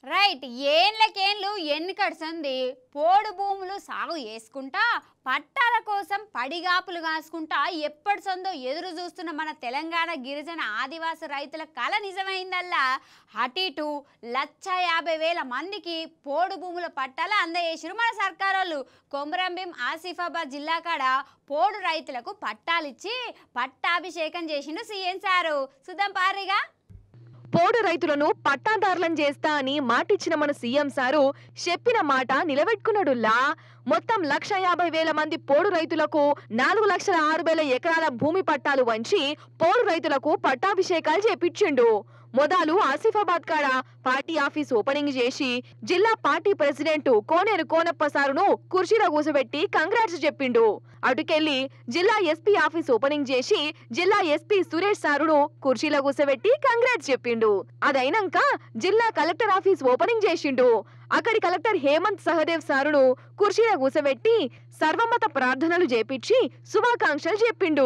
right ఏండ్లకేండ్లు ఎన్ని కడుతుంది పోడు భూములు సాగు చేసుకుంటా పట్టాల కోసం పడిగాపులు కాసుకుంటా ఎప్పటి సందో ఎదురు చూస్తున్న మన తెలంగాణ గిరిజన ఆదివాసి రైతుల కళ నిజమైందల్లా అటు ఇటు లక్ష యాభై వేల మందికి పోడు భూముల పట్టాలు అందజేసిరు మన సర్కారోళ్ళు కొమరంభీం ఆసిఫాబాద్ జిల్లా కాడ పోడు రైతులకు పట్టాలిచ్చి పట్టాభిషేకం చేసిండు సీఎం సారు సుధం పారిగా పోడు రైతులను పట్టాదారులను చేస్తా అని మాటిచ్చిన మన సీఎం సారు చెప్పిన మాట నిలబెట్టుకున్నాడుల్లా మొత్తం లక్ష యాభై వేల మంది పోడు రైతులకు నాలుగు లక్షల ఆరు వేల ఎకరాల భూమి పట్టాలు వంచి పోడు రైతులకు పట్టాభిషేకాలు చేపించిండు మొదలు ఆసిఫాబాద్ కాడ పార్టీ ఆఫీస్ ఓపెనింగ్ చేసి జిల్లా పార్టీ ప్రెసిడెంట్ కోనేరు కోనప్ప సారును కుర్చీలో కూసబెట్టి కంగ్రాట్స్ చెప్పిండు అటుకెళ్లి జిల్లా ఎస్పీ ఆఫీస్ ఓపెనింగ్ చేసి జిల్లా ఎస్పీ సురేష్ సారును కుర్చీలో కూసబెట్టి కంగ్రాట్స్ చెప్పిండు అదైనాక జిల్లా కలెక్టర్ ఆఫీస్ ఓపెనింగ్ చేసిండు అక్కడి కలెక్టర్ హేమంత్ సహదేవ్ సారును కుర్చీలో కూసబెట్టి సర్వమత ప్రార్థనలు చేపించి శుభాకాంక్షలు చెప్పిండు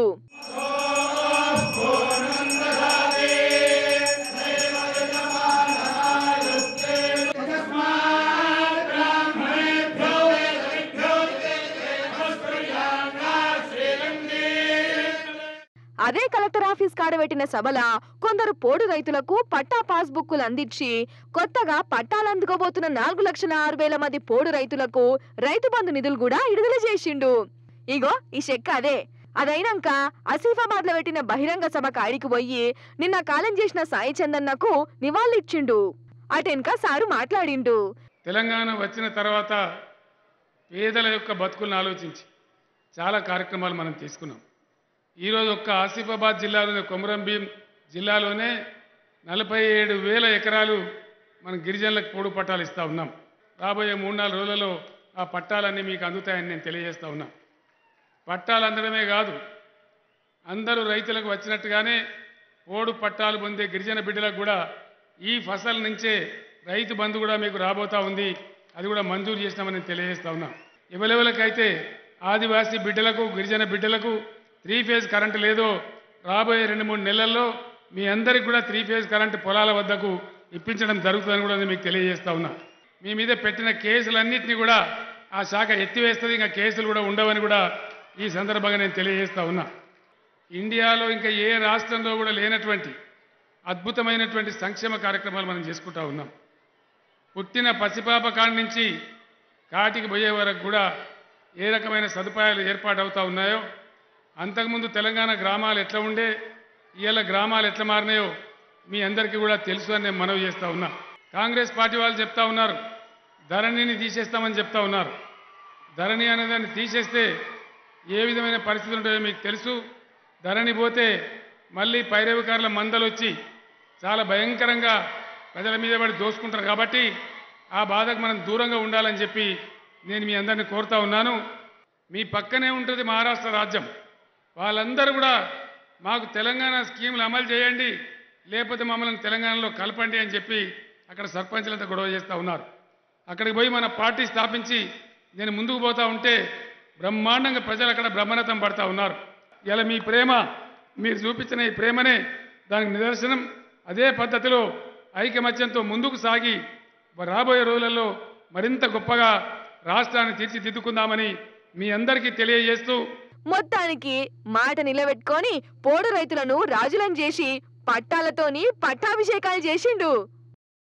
అదే కలెక్టర్ ఆఫీస్ కాడ పెట్టిన సభల కొందరు పోడు రైతులకు పట్టా పాస్బుక్లు అందించి కొత్తగా పట్టాలు అందుకోబోతున్న నాలుగు లక్షల ఆరు వేల మంది పోడు రైతులకు రైతు బంధు నిధులు కూడా విడుదల చేసిండు ఇగో ఈ చెక్క అదే అదైనాక ఆసిఫాబాద్ లో పెట్టిన బహిరంగ సభ కాడికి పోయి నిన్న కాలం చేసిన సాయి చందన్నకు నివాళులిచ్చిండు అటెన్క సారు మాట్లాడిండు తెలంగాణ వచ్చిన తర్వాత పేదల యొక్క బతుకులను ఆలోచించి చాలా కార్యక్రమాలు మనం తీసుకున్నాం ఈరోజు ఒక్క ఆసిఫాబాద్ జిల్లాలోని కొమరం భీం జిల్లాలోనే నలభై ఏడు వేల ఎకరాలు మన గిరిజనులకు పోడు పట్టాలు ఇస్తూ ఉన్నాం రాబోయే మూడు నాలుగు రోజులలో ఆ పట్టాలన్నీ మీకు అందుతాయని నేను తెలియజేస్తా ఉన్నా పట్టాలు అందడమే కాదు అందరూ రైతులకు వచ్చినట్టుగానే పోడు పట్టాలు పొందే గిరిజన బిడ్డలకు కూడా ఈ ఫసల్ నుంచే రైతు బంధు కూడా మీకు రాబోతా ఉంది అది కూడా మంజూరు చేసినామని నేను తెలియజేస్తా ఉన్నా ఎవరెవరికైతే ఆదివాసీ బిడ్డలకు గిరిజన బిడ్డలకు త్రీ ఫేజ్ కరెంటు లేదో రాబోయే రెండు మూడు నెలల్లో మీ అందరికి కూడా త్రీ ఫేజ్ కరెంటు పొలాల వద్దకు ఇప్పించడం జరుగుతుందని కూడా నేను మీకు తెలియజేస్తా ఉన్నా మీ మీద పెట్టిన కేసులన్నింటినీ కూడా ఆ శాఖ ఎత్తివేస్తుంది ఇంకా కేసులు కూడా ఉండవని కూడా ఈ సందర్భంగా నేను తెలియజేస్తా ఉన్నా ఇండియాలో ఇంకా ఏ రాష్ట్రంలో కూడా లేనటువంటి అద్భుతమైనటువంటి సంక్షేమ కార్యక్రమాలు మనం చేసుకుంటా ఉన్నాం పుట్టిన పసిపాప కాడి నుంచి కాటికి పోయే వరకు కూడా ఏ రకమైన సదుపాయాలు ఏర్పాటవుతా ఉన్నాయో అంతకుముందు తెలంగాణ గ్రామాలు ఎట్లా ఉండే ఇవాళ గ్రామాలు ఎట్లా మారినాయో మీ అందరికీ కూడా తెలుసు అని నేను మనవి చేస్తా ఉన్నా కాంగ్రెస్ పార్టీ వాళ్ళు చెప్తా ఉన్నారు ధరణిని తీసేస్తామని చెప్తా ఉన్నారు ధరణి అనేదాన్ని తీసేస్తే ఏ విధమైన పరిస్థితులు ఉంటాయో మీకు తెలుసు ధరణి పోతే మళ్ళీ పైరవికారుల మందలు వచ్చి చాలా భయంకరంగా ప్రజల మీద పడి దోసుకుంటారు కాబట్టి ఆ బాధకు మనం దూరంగా ఉండాలని చెప్పి నేను మీ అందరిని కోరుతా ఉన్నాను మీ పక్కనే ఉంటుంది మహారాష్ట్ర రాజ్యం వాళ్ళందరూ కూడా మాకు తెలంగాణ స్కీములు అమలు చేయండి లేకపోతే మమ్మల్ని తెలంగాణలో కలపండి అని చెప్పి అక్కడ సర్పంచులంతా గొడవ చేస్తూ ఉన్నారు అక్కడికి పోయి మన పార్టీ స్థాపించి నేను ముందుకు పోతా ఉంటే బ్రహ్మాండంగా ప్రజలు అక్కడ బ్రహ్మరథం పడతా ఉన్నారు ఇలా మీ ప్రేమ మీరు చూపించిన ఈ ప్రేమనే దానికి నిదర్శనం అదే పద్ధతిలో ఐకమత్యంతో ముందుకు సాగి రాబోయే రోజులలో మరింత గొప్పగా రాష్ట్రాన్ని తీర్చిదిద్దుకుందామని మీ అందరికీ తెలియజేస్తూ మొత్తానికి మాట నిలబెట్టుకొని పోడు రైతులను రాజులను చేసి పట్టాలతోని పట్టాభిషేకాలు చేసిండు